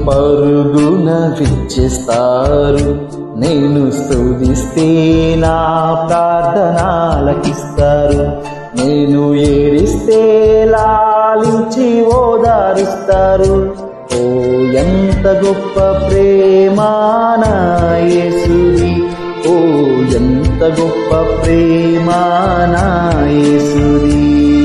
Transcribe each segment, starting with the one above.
పరుగున విచ్చేస్తారు నేను స్తుతిస్తే నా ప్రార్థనలకిస్తారు నేను ఏడిస్తే లాలించి ఓదారుస్తారు ఓ ఎంత గొప్ప ప్రేమానా యేసుది ఓ ఎంత గొప్ప ప్రేమానా యేసుది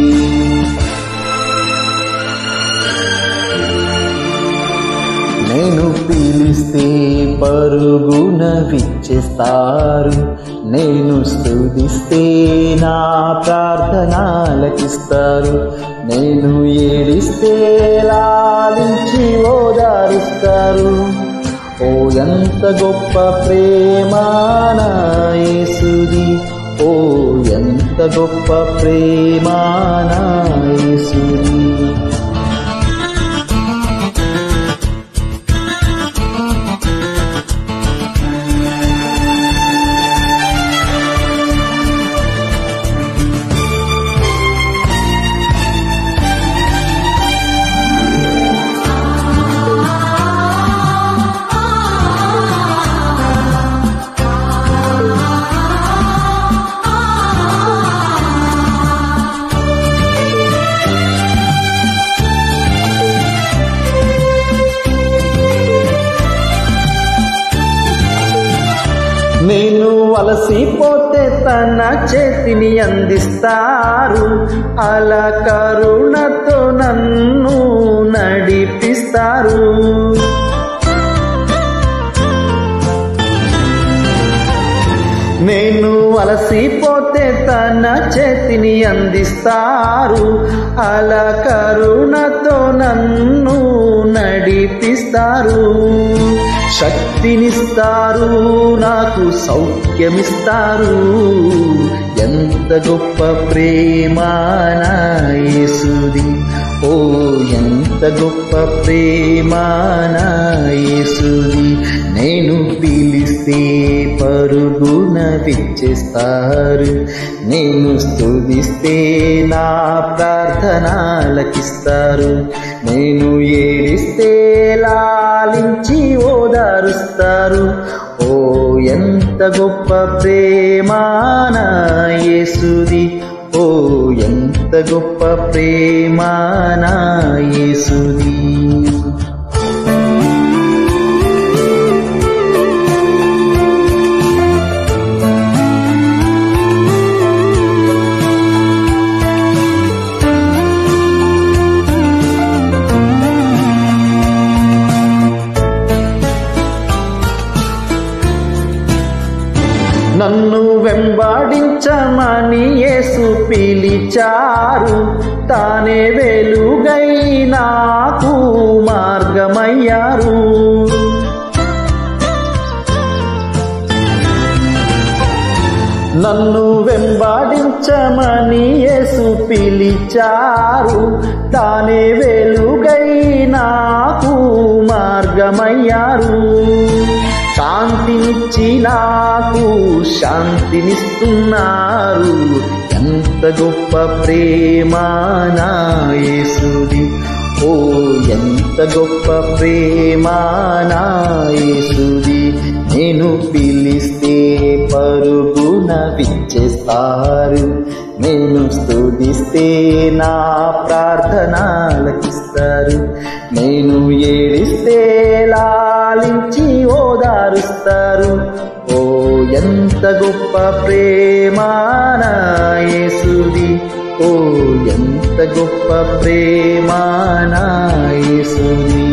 నేను పిలిస్తే పరుగున విచ్చేస్తారు నేను స్తుతిస్తే నా ప్రార్థనలకిస్తారు నేను ఏడిస్తే లాలించి ఓదారుస్తారు ఓ ఎంత గొప్ప ప్రేమానా యేసుది ఓ ఎంత గొప్ప ప్రేమానా యేసుది నేను వలసిపోతే తన చేతిని అందిస్తారు అలా కరుణతో నన్ను నడిపిస్తారు నేను వలసిపోతే తన చేతిని అందిస్తారు అలా కరుణతో నన్ను నడిపిస్తారు శక్తినిస్తారు నాకు సౌఖ్యమిస్తారు ఎంత గొప్ప ప్రేమానా యేసుది ఓ ఎంత గొప్ప ప్రేమానా యేసుది నేను పిలిస్తే పరుగున విచ్చేస్తారు నేను స్తుతిస్తే నా ప్రార్థనలకిస్తారు నేను ఏడిస్తే లాలించి ఓదారుస్తారు ఓ ఎంత గొప్ప ప్రేమానా యేసుది ఓ ఎంత గొప్ప ప్రేమానా యేసుది నన్ను వెంబాడించమని యేసు పిలిచారు తానే వెలుగై నాకు మార్గమయ్యారు నన్ను వెంబాడించమని యేసు పిలిచారు తానే వెలుగై నాకు మార్గమయ్యారు శాంతినిచ్చి నాకు శాంతినిస్తున్నారు ఎంత గొప్ప ప్రేమానా యేసుది ఓ ఎంత గొప్ప ప్రేమానా యేసుది నేను పిలిస్తే పరుగున విచ్చేస్తారు నేను స్తుతిస్తే నా ప్రార్థనలకిస్తారు నేను ఏడిస్తే లాలించి ఓదారుస్తారు ఓ ఎంత గొప్ప ప్రేమానా యేసుది ఓ ఎంత గొప్ప ప్రేమానా యేసుది